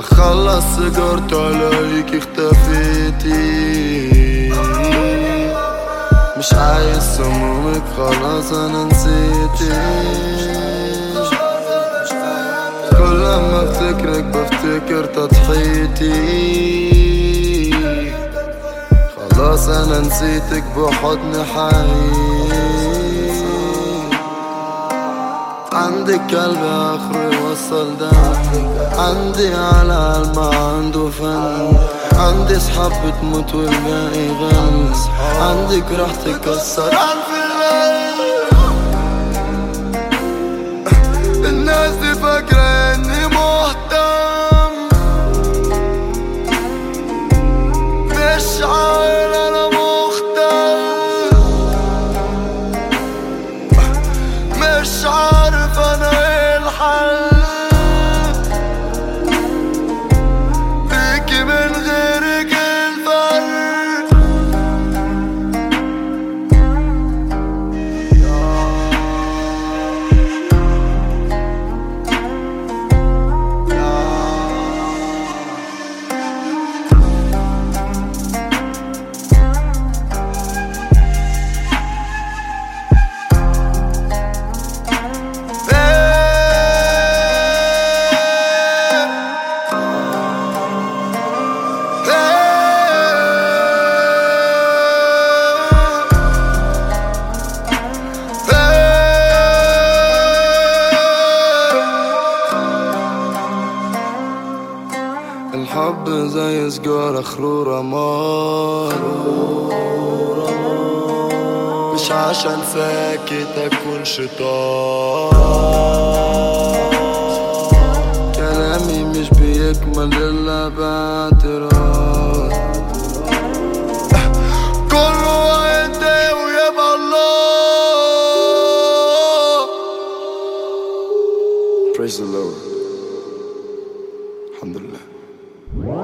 خلص سجرت عليك اختفيتي مش عايز سمومك خلاص انا نسيتي كل ما افتكرك بفتكر تضحيتي خلاص انا نسيتك بحضن حقيقي عندك قلب اخره يوصل دم عندي على ما عنده فن عندي صحاب بتموت والباقي غلس عندك راح تكسر ألف الغل الناس دي فاكرة اني مهتم مش عايل انا مختل مش عارف انا ايه الحل بيكي من غيرك الفرق الحب زي سجارة خرورة مار مش عشان ساكت اكون شيطان كلامي مش بيكمل الا باعتراض كله انت ويبقى الله Praise the Lord الحمد لله